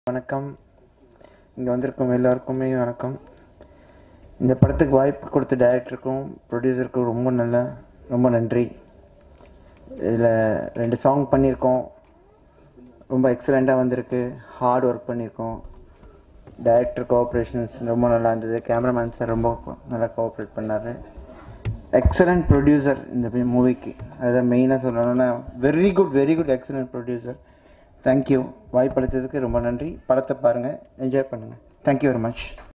வணக்கம் இங்கே வந்திருக்கும் எல்லாருக்குமே வணக்கம் இந்த படத்துக்கு வாய்ப்பு கொடுத்த டைரக்டருக்கும் ப்ரொடியூசருக்கும் ரொம்ப நல்ல ரொம்ப நன்றி இதில் ரெண்டு சாங் பண்ணியிருக்கோம் ரொம்ப எக்ஸலண்ட்டாக வந்திருக்கு ஹார்ட் ஒர்க் பண்ணியிருக்கோம் டைரக்டர் கோஆப்ரேஷன்ஸ் ரொம்ப நல்லா இருந்தது கேமராமேன் சார் ரொம்ப நல்லா கோஆப்ரேட் பண்ணார் எக்ஸலண்ட் ப்ரொடியூசர் இந்த மூவிக்கு அதுதான் மெயினாக சொல்லணும்னா very good very good excellent producer thank you வாய்ப்பளித்ததுக்கு ரொம்ப நன்றி படத்தை பாருங்கள் என்ஜாய் பண்ணுங்கள் தேங்க்யூ வெரி மச்